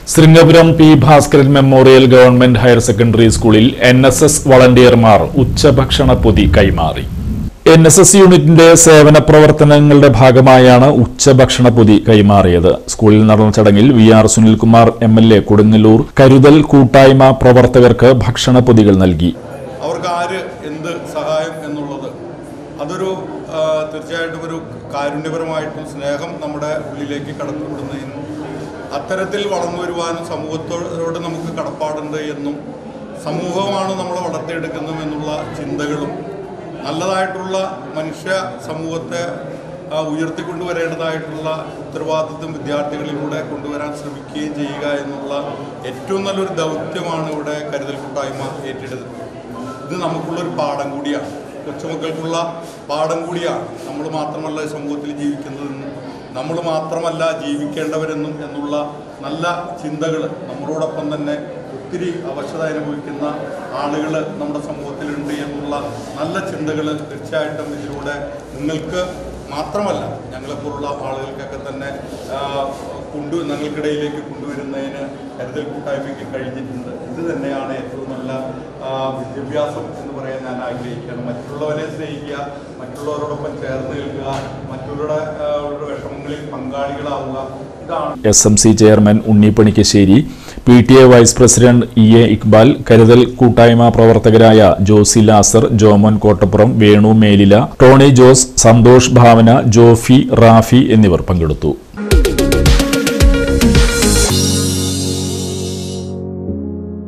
Sringapuram P Bhaskaran memorial government higher secondary സ്കൂളിൽ N S S വളണ്ടിയർമാർ ഉച്ചഭക്ഷണ പൊതി കൈമാറി എൻ എസ് എസ് യൂണിറ്റിന്റെ സേവന പ്രവർത്തനങ്ങളുടെ ഭാഗമായാണ് ഉച്ചഭക്ഷണ പൊതി കൈമാറിയത് സ്കൂളിൽ നടന്ന ചടങ്ങിൽ V R Sunilkumar M L A Kodungallur കരുതൽ കൂട്ടായ്മ പ്രവർത്തകർക്ക് ഭക്ഷണ പൊതികൾ നൽകി അവർക്ക് ആര് എന്ത് സഹായം എന്നുള്ളത് അതൊരു ആ, തീർച്ചയായിട്ടും ഒരു കാരുണ്യപരമായിട്ടും സ്നേഹം നമ്മുടെ ഉള്ളിലേക്ക് കടത്തിവിടുന്നതിനും അത്തരത്തിൽ വളർന്നു വരുവാനും സമൂഹത്തോട് നമുക്ക് കടപ്പാടുണ്ട് എന്നും സമൂഹമാണ് നമ്മളെ വളർത്തിയെടുക്കുന്നത് എന്നുള്ള ചിന്തകളും നല്ലതായിട്ടുള്ള മനുഷ്യ സമൂഹത്തെ ആ, ഉയർത്തിക്കൊണ്ടുവരേണ്ടതായിട്ടുള്ള ഉത്തരവാദിത്വം വിദ്യാർത്ഥികളിലൂടെ കൊണ്ടുവരാൻ ശ്രമിക്കുകയും ചെയ്യുക എന്നുള്ള ഏറ്റവും നല്ലൊരു ദൗത്യമാണ് ഇവിടെ കരുതൽ കൂട്ടായ്മ ഏറ്റെടുത്തത് ഇത് നമുക്കുള്ളൊരു പാഠം കൂടിയാണ് കൊച്ചുമക്കൾക്കുള്ള പാഠം കൂടിയാണ് നമ്മൾ മാത്രമല്ല ഈ സമൂഹത്തിൽ ജീവിക്കുന്നതെന്നും നമ്മൾ മാത്രമല്ല ജീവിക്കേണ്ടവരെന്നും എന്നുള്ള നല്ല ചിന്തകൾ നമ്മളോടൊപ്പം തന്നെ ഒത്തിരി അവശത അനുഭവിക്കുന്ന ആളുകൾ നമ്മുടെ സമൂഹത്തിലുണ്ട് എന്നുള്ള നല്ല ചിന്തകൾ തീർച്ചയായിട്ടും ഇതിലൂടെ നിങ്ങൾക്ക് മാത്രമല്ല ഞങ്ങളെപ്പോലുള്ള ആളുകൾക്കൊക്കെ തന്നെ ആ, കൊണ്ടു ഞങ്ങൾക്കിടയിലേക്ക് കൊണ്ടുവരുന്നതിന് കരുതൽ കൂട്ടായ്മയ്ക്ക് കഴിഞ്ഞിട്ടുണ്ട് ഇത് തന്നെയാണ് ഏറ്റവും നല്ല ആ, വിദ്യാഭ്യാസം എന്ന് പറയാൻ ഞാൻ ആഗ്രഹിക്കുകയാണ് മറ്റുള്ളവരെ സ്നേഹിക്കുക മറ്റുള്ളവരോടൊപ്പം ചേർന്ന് നിൽക്കുക മറ്റുള്ളവരുടെ ആ, അവരുടെ വിഷമങ്ങളിൽ പങ്കാളികളാവുക ഇതാണ് S M C chairman Unni Panikkassery P T A vice president E A Iqbal കരുതൽ കൂട്ടായ്മ പ്രവർത്തകരായ ജോസി ലാസർ ജോമോൻ കോട്ടപ്പുറം വേണു മേലില ടോണി ജോസ് സന്തോഷ് ഭാവന ജോഫി റാഫി എന്നിവർ പങ്കെടുത്തു